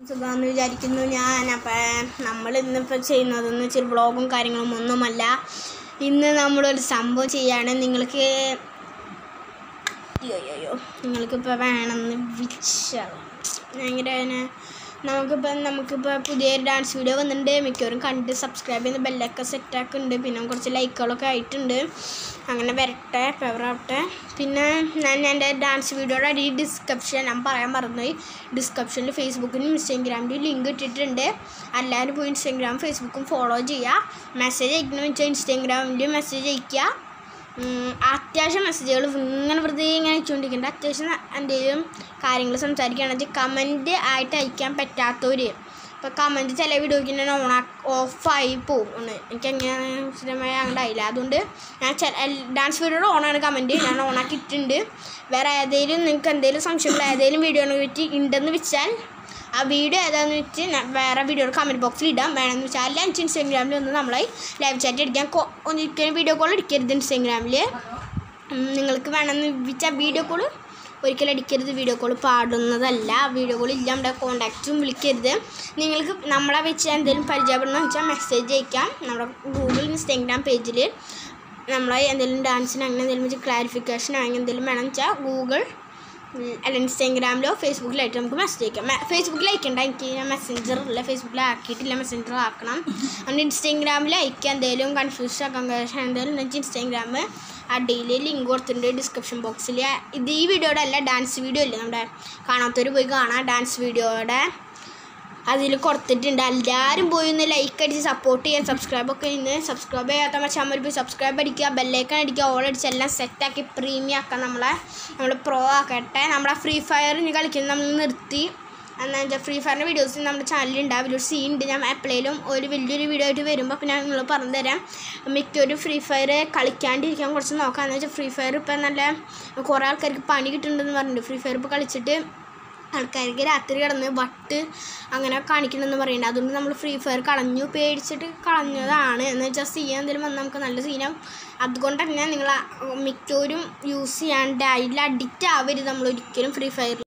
സുഖമെന്ന് വിചാരിക്കുന്നു ഞാൻ അപ്പം നമ്മൾ ഇന്നിപ്പോൾ ചെയ്യുന്നതെന്ന് വെച്ചാൽ വ്ളോഗും കാര്യങ്ങളും ഒന്നുമല്ല ഇന്ന് നമ്മളൊരു സംഭവം ചെയ്യാണ് നിങ്ങൾക്ക് അയ്യോ അയ്യോ, അയ്യോ നിങ്ങൾക്കിപ്പോൾ വേണമെന്ന് വിളിച്ചാൽ ഭയങ്കര അതിന് നമുക്കിപ്പോൾ നമുക്കിപ്പോൾ പുതിയൊരു ഡാൻസ് വീഡിയോ വന്നിട്ടുണ്ട് മിക്കവരും കണ്ട് സബ്സ്ക്രൈബ് ചെയ്യുന്ന ബെല്ലൊക്കെ സെറ്റാക്കുന്നുണ്ട് പിന്നെ കുറച്ച് ലൈക്കുകളൊക്കെ ആയിട്ടുണ്ട് അങ്ങനെ വരട്ടെ ഫേവറാവട്ടെ പിന്നെ ഞാൻ എൻ്റെ ഡാൻസ് വീഡിയോയുടെ അടി ഡിസ്ക്രിപ്ഷൻ ഞാൻ പറയാൻ മറന്നുപോയി ഡിസ്ക്രിപ്ഷനിൽ ഫേസ്ബുക്കിലും ഇൻസ്റ്റാഗ്രാമിലും ലിങ്ക് ഇട്ടിട്ടുണ്ട് എല്ലാവരും പോയി ഇൻസ്റ്റാഗ്രാം ഫേസ്ബുക്കും ഫോളോ ചെയ്യുക മെസ്സേജ് അയക്കണമെന്ന് വെച്ചാൽ ഇൻസ്റ്റാഗ്രാമിൽ മെസ്സേജ് അയയ്ക്കുക ഉം, അത്യാവശ്യം മെസ്സേജുകൾ ഇങ്ങനെ വെറുതെ ഇങ്ങനെ അയച്ചുകൊണ്ടിരിക്കേണ്ട അത്യാവശ്യം എന്തെങ്കിലും കാര്യങ്ങൾ സംസാരിക്കുകയാണെന്ന് വെച്ചാൽ കമൻറ്റ് ആയിട്ട് അയക്കാൻ പറ്റാത്തവർ ഇപ്പോൾ കമൻറ്റ് ചില വീഡിയോയ്ക്ക് ഞാൻ ഓൺ ഓഫായി പോകും ഒന്ന് എനിക്ക് എങ്ങനെ സ്ഥിരമായി അങ്ങോട്ടായില്ല അതുകൊണ്ട് ഞാൻ ചില ഡാൻസ് വീഡിയോയുടെ ഓണാണ് കമൻറ്റ് ഞാൻ ഓണാക്കി ഇട്ടിട്ടുണ്ട് വേറെ ഏതെങ്കിലും നിങ്ങൾക്ക് എന്തെങ്കിലും സംശയമുള്ള ഏതെങ്കിലും വീഡിയോനെ പറ്റി ഉണ്ടെന്ന് വെച്ചാൽ ആ വീഡിയോ ഏതാണെന്ന് വെച്ച് ഞാൻ വേറെ വീഡിയോയുടെ കമൻറ്റ് ബോക്സിൽ ഇടാം വേണമെന്ന് വെച്ചാൽ അല്ല എനിക്ക് ഇൻസ്റ്റാഗ്രാമിൽ ഒന്ന് നമ്മളെ ലൈവ് ചാറ്റ് അടിക്കാൻ കൊ- ഒരിക്കലും വീഡിയോ കോൾ അടിക്കരുത് ഇൻസ്റ്റാഗ്രാമിൽ നിങ്ങൾക്ക് വേണമെന്ന് വെച്ചാൽ വീഡിയോ കോൾ ഒരിക്കലും അടിക്കരുത് വീഡിയോ കോൾ പാടുന്നതല്ല വീഡിയോ കോൾ ഇല്ല നമ്മുടെ കോണ്ടാക്റ്റും വിളിക്കരുത് നിങ്ങൾക്ക് നമ്മളെ വെച്ച് എന്തെങ്കിലും പരിചയപ്പെടണമെന്ന് വെച്ചാൽ മെസ്സേജ് അയക്കാം നമ്മുടെ ഗൂഗിൾ ഇൻസ്റ്റാഗ്രാം പേജിൽ നമ്മളെ എന്തെങ്കിലും ഡാൻസിന് അങ്ങനെ എന്തെങ്കിലും വെച്ച് ക്ലാരിഫിക്കേഷനോ അങ്ങനെ എന്തെങ്കിലും വേണമെന്ന് വെച്ചാൽ ഗൂഗിൾ ഉം, അല്ല ഇൻസ്റ്റാഗ്രാമിലോ ഫേസ്ബുക്കിലായിട്ട് നമുക്ക് മെസ്സേജ് അയക്കാം മെ- ഫേസ്ബുക്കിൽ അയക്കണ്ട എനിക്ക് ഞാൻ മെസ്സഞ്ചർ ഇല്ല ഫേസ്ബുക്കിൽ ആക്കിയിട്ടില്ല മെസ്സഞ്ചർ ആക്കണം അതുകൊണ്ട് ഇൻസ്റ്റാഗ്രാമിൽ അയക്കുക എന്തെങ്കിലും കൺഫ്യൂഷൻ ആക്കാൻ കാരണം എന്തെങ്കിലും ഉണ്ടെങ്കിൽ ഇൻസ്റ്റാഗ്രാം അടിയിൽ ലിങ്ക് കൊടുത്തിട്ടുണ്ട് ഡിസ്ക്രിപ്ഷൻ ബോക്സിൽ ഇത് ഈ വീഡിയോയുടെ അല്ല ഡാൻസ് വീഡിയോ ഇല്ലേ നമ്മുടെ കാണാത്തവർ പോയി കാണാം ഡാൻസ് വീഡിയോയുടെ അതിൽ കൊടുത്തിട്ടുണ്ട് എല്ലാവരും പോയി ഒന്ന് ലൈക്ക് അടിച്ച് സപ്പോർട്ട് ചെയ്യുക സബ്സ്ക്രൈബ് ഒക്കെ ഇന്ന് സബ്സ്ക്രൈബ് ചെയ്യാത്ത മച്ചാൽ പോയി സബ്സ്ക്രൈബ് അടിക്കുക ബെല്ലൈക്കൺ അടിക്കുക ഓൾ അടിച്ച് എല്ലാം സെറ്റാക്കി പ്രീമിയം ആക്കാം നമ്മളെ നമ്മൾ പ്രോ ആക്കട്ടെ നമ്മളെ ഫ്രീ ഫയർ ഇനി കളിക്കുന്നത് നമ്മൾ നിർത്തി എന്താ വെച്ചാൽ ഫ്രീ ഫയറിൻ്റെ വീഡിയോസ് നമ്മുടെ ചാനലിൽ ഉണ്ടാവില്ല ഒരു സീൻ ഉണ്ട് ഞാൻ എപ്പോഴേലും ഒരു വലിയൊരു വീഡിയോ ആയിട്ട് വരുമ്പോൾ പിന്നെ നിങ്ങൾ പറഞ്ഞു തരാം മിക്കൊരു ഫ്രീ ഫയർ കളിക്കാണ്ടിരിക്കാൻ കുറച്ച് നോക്കാമെന്ന് വെച്ചാൽ ഫ്രീ ഫയർ ഇപ്പം നല്ല കുറേ ആൾക്കാർക്ക് പണി കിട്ടുന്നുണ്ടെന്ന് പറഞ്ഞിട്ടുണ്ട് ഫ്രീ ഫയർ ഇപ്പോൾ കളിച്ചിട്ട് ആൾക്കാർക്ക് രാത്രി കിടന്ന് വട്ട് അങ്ങനെ കാണിക്കണമെന്ന് പറയുന്നത് അതുകൊണ്ട് നമ്മൾ ഫ്രീ ഫയർ കളഞ്ഞു പേടിച്ചിട്ട് കളഞ്ഞതാണ് എന്ന് വെച്ചാൽ സീൻ എന്തെങ്കിലും വന്നാൽ നമുക്ക് നല്ല സീനാവും അതുകൊണ്ട് തന്നെ നിങ്ങൾ മിക്കവരും യൂസ് ചെയ്യാണ്ട് അതിൽ അഡിക്റ്റ് ആവരുത് നമ്മൾ ഒരിക്കലും ഫ്രീ ഫയറിൽ